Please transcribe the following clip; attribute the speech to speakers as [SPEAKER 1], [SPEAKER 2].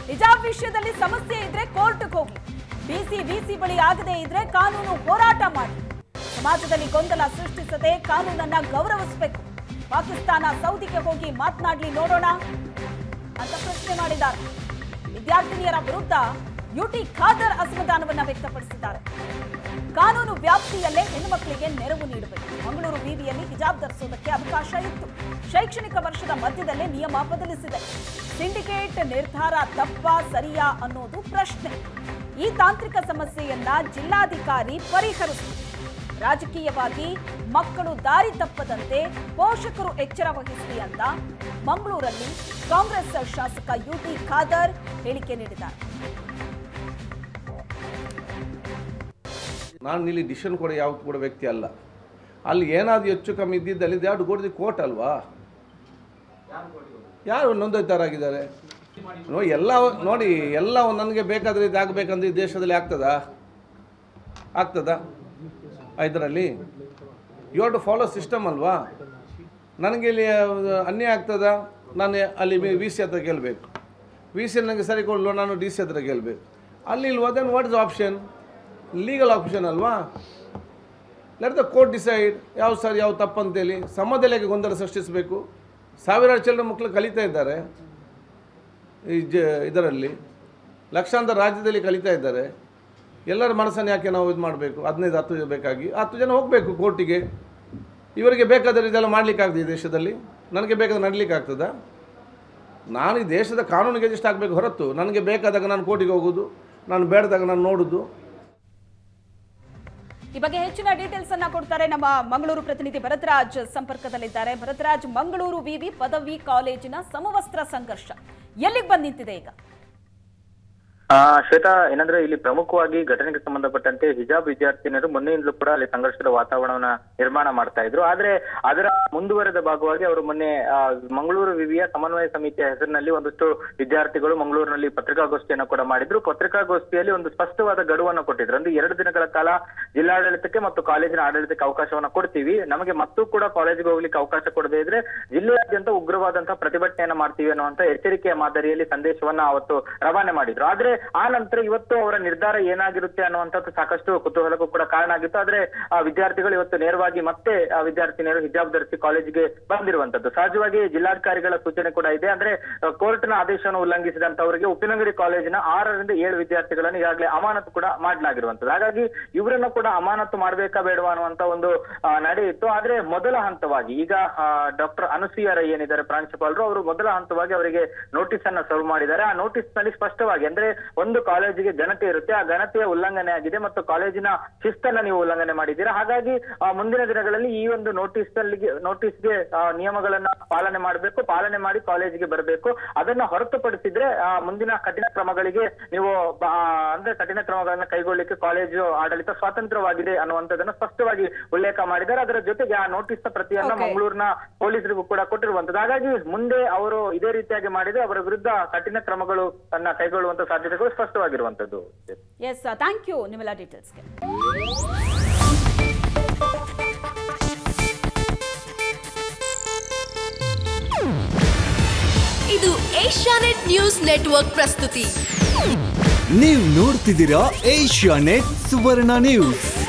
[SPEAKER 1] ಹಿಜಾಬ್ ವಿಷಯದಲ್ಲಿ ಸಮಸ್ಯೆ ಇದ್ರೆ ಕೋರ್ಟ್ಗೆ ಹೋಗಿ ಬಿಸಿ ಬಿಸಿ ಬಳಿ ಆಗದೆ ಇದ್ರೆ ಕಾನೂನು ಹೋರಾಟ ಮಾಡಿ ಸಮಾಜದಲ್ಲಿ ಗೊಂದಲ ಸೃಷ್ಟಿಸದೆ ಕಾನೂನನ್ನ ಗೌರವಿಸಬೇಕು ಪಾಕಿಸ್ತಾನ ಸೌದಿಗೆ ಹೋಗಿ ಮಾತನಾಡ್ಲಿ ನೋಡೋಣ ಅಂತ ಪ್ರಶ್ನೆ ಮಾಡಿದ್ದಾರೆ ವಿದ್ಯಾರ್ಥಿನಿಯರ ವಿರುದ್ಧ ಯುಟಿ ಖಾದರ್ ಅಸಮಾಧಾನವನ್ನ ವ್ಯಕ್ತಪಡಿಸಿದ್ದಾರೆ ಕಾನೂನು ವ್ಯಾಪ್ತಿಯಲ್ಲೇ ಹೆಣ್ಣುಮಕ್ಕಳಿಗೆ ನೆರವು ನೀಡಬೇಕು ಮಂಗಳೂರು ವಿವಿಯಲ್ಲಿ ಹಿಜಾಬ್ ಧರಿಸುವುದಕ್ಕೆ ಅವಕಾಶ ಇತ್ತು ಶೈಕ್ಷಣಿಕ ವರ್ಷದ ಮಧ್ಯದಲ್ಲೇ ನಿಯಮ ಬದಲಿಸಿದೆ ಸಿಂಡಿಕೇಟ್ ನಿರ್ಧಾರ ತಪ್ಪ ಸರಿಯಾ ಅನ್ನೋದು ಪ್ರಶ್ನೆ ಈ ತಾಂತ್ರಿಕ ಸಮಸ್ಯೆಯನ್ನ ಜಿಲ್ಲಾಧಿಕಾರಿ ಪರಿಹರಿಸಿದರು ರಾಜಕೀಯವಾಗಿ ಮಕ್ಕಳು ದಾರಿ ತಪ್ಪದಂತೆ ಪೋಷಕರು ಎಚ್ಚರ ವಹಿಸಲಿ ಅಂತ ಮಂಗಳೂರಲ್ಲಿ ಕಾಂಗ್ರೆಸ್ ಶಾಸಕ ಯುಟಿ ಖಾದರ್ ಹೇಳಿಕೆ ನೀಡಿದ್ದಾರೆ
[SPEAKER 2] ನಾನು ಇಲ್ಲಿ ಡಿಸಿಷನ್ ಕೊಡೋ ಯಾವ ಕೂಡ ವ್ಯಕ್ತಿ ಅಲ್ಲ ಅಲ್ಲಿ ಏನಾದರೂ ಹೆಚ್ಚು ಕಮ್ಮಿ ಇದ್ದಿದ್ದಲ್ಲಿ ಯಾರು ಗೋಡ್ದಿ ಕೋರ್ಟ್ ಅಲ್ವಾ ಯಾರು ನೊಂದೋಯ್ತಾರಾಗಿದ್ದಾರೆ ನೋಡಿ ಎಲ್ಲ ನೋಡಿ ಎಲ್ಲ ನನಗೆ ಬೇಕಾದ್ರೆ ಇದು ಆಗಬೇಕಂದ್ರೆ ಈ ದೇಶದಲ್ಲಿ ಆಗ್ತದಾ ಆಗ್ತದಾ ಇದರಲ್ಲಿ you have to follow system ಅಲ್ವಾ ನನಗೆ ಇಲ್ಲಿ ಅನ್ಯಾಯ ಆಗ್ತದಾ ನಾನು ಅಲ್ಲಿ ವಿ ಸಿ ಹತ್ರ ಗೆಲ್ಲಬೇಕು ವಿ ಸಿ ನನಗೆ ಸರಿ ಕೊಡಲು ನಾನು ಡಿ ಸಿ ಹತ್ರ ಗೆಲ್ಲಬೇಕು ಅಲ್ಲಿ ಇಲ್ವಾ then what is option legal option ಅಲ್ವಾ ಲೆಟ್ ದ ಕೋರ್ಟ್ ಡಿಸೈಡ್ ಯಾವ ಸರಿ ಯಾವ ತಪ್ಪು ಅಂತೇಳಿ ಸಮಾಜದಲ್ಲಿ ಯಾಕೆ ಗೊಂದಲ ಸೃಷ್ಟಿಸಬೇಕು ಸಾವಿರಾರು ಚಿಲ್ಲರೆ ಮಕ್ಕಳು ಕಲಿತಾ ಇದ್ದಾರೆ ಈ ಜ ಇದರಲ್ಲಿ ಲಕ್ಷಾಂತರ ರಾಜ್ಯದಲ್ಲಿ ಕಲಿತಾ ಇದ್ದಾರೆ ಎಲ್ಲರ ಮನಸ್ಸನ್ನು ಯಾಕೆ ನಾವು ಇದು ಮಾಡಬೇಕು ಹದಿನೈದು ಹತ್ತು ಜನ ಬೇಕಾಗಿ ಹತ್ತು ಜನ ಹೋಗಬೇಕು ಕೋರ್ಟಿಗೆ ಇವರಿಗೆ ಬೇಕಾದರೆ ಇದೆಲ್ಲ ಮಾಡಲಿಕ್ಕಾಗ್ತದೆ ಈ ದೇಶದಲ್ಲಿ ನನಗೆ ಬೇಕಾದ್ರೆ ನಡಲಿಕ್ಕೆ ಆಗ್ತದಾ ನಾನು ಈ ದೇಶದ ಕಾನೂನಿಗೆ ಅಡ್ಜಸ್ಟ್ ಆಗಬೇಕು ಹೊರತು ನನಗೆ ಬೇಕಾದಾಗ ನಾನು ಕೋರ್ಟಿಗೆ ಹೋಗೋದು ನಾನು ಬೇಡದಾಗ ನಾನು ನೋಡೋದು
[SPEAKER 1] ಈ ಬಗ್ಗೆ ಹೆಚ್ಚಿನ ಡೀಟೇಲ್ಸ್ ಅನ್ನ ಕೊಡ್ತಾರೆ ನಮ್ಮ ಮಂಗಳೂರು ಪ್ರತಿನಿಧಿ ಭರತರಾಜ್ ಸಂಪರ್ಕದಲ್ಲಿದ್ದಾರೆ ಭರತರಾಜ್ ಮಂಗಳೂರು ವಿವಿ ಪದವಿ ಕಾಲೇಜಿನ ಸಮವಸ್ತ್ರ ಸಂಘರ್ಷ ಎಲ್ಲಿಗೆ ಬಂದ್ ನಿಂತಿದೆ ಈಗ
[SPEAKER 3] ಆ ಶ್ವೇತಾ ಏನಂದ್ರೆ ಇಲ್ಲಿ ಪ್ರಮುಖವಾಗಿ ಘಟನೆಗೆ ಸಂಬಂಧಪಟ್ಟಂತೆ ಹಿಜಾಬ್ ವಿದ್ಯಾರ್ಥಿನಿಯರು ಮೊನ್ನೆಯಿಂದಲೂ ಕೂಡ ಅಲ್ಲಿ ಸಂಘರ್ಷದ ವಾತಾವರಣವನ್ನ ನಿರ್ಮಾಣ ಮಾಡ್ತಾ ಇದ್ರು ಆದ್ರೆ ಅದರ ಮುಂದುವರೆದ ಭಾಗವಾಗಿ ಅವರು ಮೊನ್ನೆ ಆ, ಮಂಗಳೂರು ವಿವಿಯ ಸಮನ್ವಯ ಸಮಿತಿಯ ಹೆಸರಿನಲ್ಲಿ ಒಂದಷ್ಟು ವಿದ್ಯಾರ್ಥಿಗಳು ಮಂಗಳೂರಿನಲ್ಲಿ ಪತ್ರಿಕಾಗೋಷ್ಠಿಯನ್ನ ಕೂಡ ಮಾಡಿದ್ರು ಪತ್ರಿಕಾಗೋಷ್ಠಿಯಲ್ಲಿ ಒಂದು ಸ್ಪಷ್ಟವಾದ ಗಡುವನ್ನು ಕೊಟ್ಟಿದ್ರು ಅಂದ್ರೆ ಎರಡು ದಿನಗಳ ಕಾಲ ಜಿಲ್ಲಾಡಳಿತಕ್ಕೆ ಮತ್ತು ಕಾಲೇಜಿನ ಆಡಳಿತಕ್ಕೆ ಅವಕಾಶವನ್ನ ಕೊಡ್ತೀವಿ ನಮಗೆ ಮತ್ತೂ ಕೂಡ ಕಾಲೇಜಿಗೆ ಹೋಗ್ಲಿಕ್ಕೆ ಅವಕಾಶ ಕೊಡದೇ ಇದ್ರೆ ಜಿಲ್ಲೆಯಾದ್ಯಂತ ಉಗ್ರವಾದಂತಹ ಪ್ರತಿಭಟನೆಯನ್ನ ಮಾಡ್ತೀವಿ ಅನ್ನುವಂತ ಎಚ್ಚರಿಕೆಯ ಮಾದರಿಯಲ್ಲಿ ಸಂದೇಶವನ್ನ ಅವತ್ತು ರವಾನೆ ಮಾಡಿದ್ರು ಆದ್ರೆ ಆ ನಂತರ ಇವತ್ತು ಅವರ ನಿರ್ಧಾರ ಏನಾಗಿರುತ್ತೆ ಅನ್ನುವಂಥದ್ದು ಸಾಕಷ್ಟು ಕುತೂಹಲಕ್ಕೂ ಕೂಡ ಕಾರಣ ಆಗಿತ್ತು ಆದ್ರೆ ಆ ವಿದ್ಯಾರ್ಥಿಗಳು ಇವತ್ತು ನೇರವಾಗಿ ಮತ್ತೆ ಆ ವಿದ್ಯಾರ್ಥಿನಿಯರು ಹಿಜಾಬ್ ಧರಿಸಿ ಕಾಲೇಜಿಗೆ ಬಂದಿರುವಂತದ್ದು ಸಹಜವಾಗಿ ಜಿಲ್ಲಾಧಿಕಾರಿಗಳ ಸೂಚನೆ ಕೂಡ ಇದೆ ಅಂದ್ರೆ ಕೋರ್ಟ್ನ ಆದೇಶವನ್ನು ಉಲ್ಲಂಘಿಸಿದಂತವರಿಗೆ ಉಪ್ಪಿನಂಗಡಿ ಕಾಲೇಜಿನ ಆರರಿಂದ ಏಳು ವಿದ್ಯಾರ್ಥಿಗಳನ್ನು ಈಗಾಗಲೇ ಅಮಾನತು ಕೂಡ ಮಾಡಲಾಗಿರುವಂತದ್ದು ಹಾಗಾಗಿ ಇವರನ್ನ ಕೂಡ ಅಮಾನತು ಮಾಡಬೇಕಾ ಬೇಡವಾ ಅನ್ನುವಂತ ಒಂದು ಆ, ನಡೆ ಇತ್ತು ಆದ್ರೆ ಮೊದಲ ಹಂತವಾಗಿ ಈಗ ಡಾಕ್ಟರ್ ಅನುಸೂಯ ರೈ ಏನಿದ್ದಾರೆ ಪ್ರಾಂಶುಪಾಲರು ಅವರು ಮೊದಲ ಹಂತವಾಗಿ ಅವರಿಗೆ ನೋಟಿಸ್ ಅನ್ನ ಸರ್ವ್ ಮಾಡಿದ್ದಾರೆ ಆ ನೋಟಿಸ್ ನಲ್ಲಿ ಸ್ಪಷ್ಟವಾಗಿ ಅಂದ್ರೆ ಒಂದು ಕಾಲೇಜಿಗೆ ಘನತೆ ಇರುತ್ತೆ ಆ ಘನತೆಯ ಉಲ್ಲಂಘನೆ ಆಗಿದೆ ಮತ್ತು ಕಾಲೇಜಿನ ಶಿಸ್ತನ್ನ ನೀವು ಉಲ್ಲಂಘನೆ ಮಾಡಿದ್ದೀರಾ ಹಾಗಾಗಿ ಆ, ಮುಂದಿನ ದಿನಗಳಲ್ಲಿ ಈ ಒಂದು ನೋಟಿಸ್ ಅಲ್ಲಿ ನೋಟಿಸ್ಗೆ ನಿಯಮಗಳನ್ನ ಪಾಲನೆ ಮಾಡಬೇಕು ಪಾಲನೆ ಮಾಡಿ ಕಾಲೇಜಿಗೆ ಬರಬೇಕು ಅದನ್ನ ಹೊರತುಪಡಿಸಿದ್ರೆ ಆ, ಮುಂದಿನ ಕಠಿಣ ಕ್ರಮಗಳಿಗೆ ನೀವು ಬ- ಆ, ಅಂದ್ರೆ ಕಠಿಣ ಕ್ರಮಗಳನ್ನ ಕೈಗೊಳ್ಳಿಕ್ಕೆ ಕಾಲೇಜು ಆಡಳಿತ ಸ್ವಾತಂತ್ರ್ಯವಾಗಿದೆ ಅನ್ನುವಂಥದ್ದನ್ನ ಸ್ಪಷ್ಟವಾಗಿ ಉಲ್ಲೇಖ ಮಾಡಿದ್ದಾರೆ ಅದರ ಜೊತೆಗೆ ಆ ನೋಟಿಸ್ ಪ್ರತಿಯನ್ನ
[SPEAKER 1] Okay.
[SPEAKER 3] ಮಂಗಳೂರಿನ ಪೊಲೀಸರಿಗೂ ಕೂಡ ಕೊಟ್ಟಿರುವಂತದ್ದು ಹಾಗಾಗಿ ಮುಂದೆ ಅವರು ಇದೇ ರೀತಿಯಾಗಿ ಮಾಡಿದ್ರೆ ಅವರ ವಿರುದ್ಧ ಕಠಿಣ ಕ್ರಮಗಳು ಅನ್ನ ಕೈಗೊಳ್ಳುವಂತ ಸಾಧ್ಯತೆಗಳು ಸ್ಪಷ್ಟವಾಗಿರುವಂತದ್ದು
[SPEAKER 1] ಎಸ್ ಥ್ಯಾಂಕ್ ಯು ನಿಮ್ಮೆಲ್ಲ ಡೀಟೇಲ್ಸ್ಗೆ
[SPEAKER 4] ಇದು ಏಷ್ಯಾನೆಟ್ ನ್ಯೂಸ್ ನೆಟ್ವರ್ಕ್ ಪ್ರಸ್ತುತಿ
[SPEAKER 5] ನೀವು ನೋಡ್ತಿದ್ದೀರಾ ಏಷ್ಯಾ ನೆಟ್ ಸುವರ್ಣ ನ್ಯೂಸ್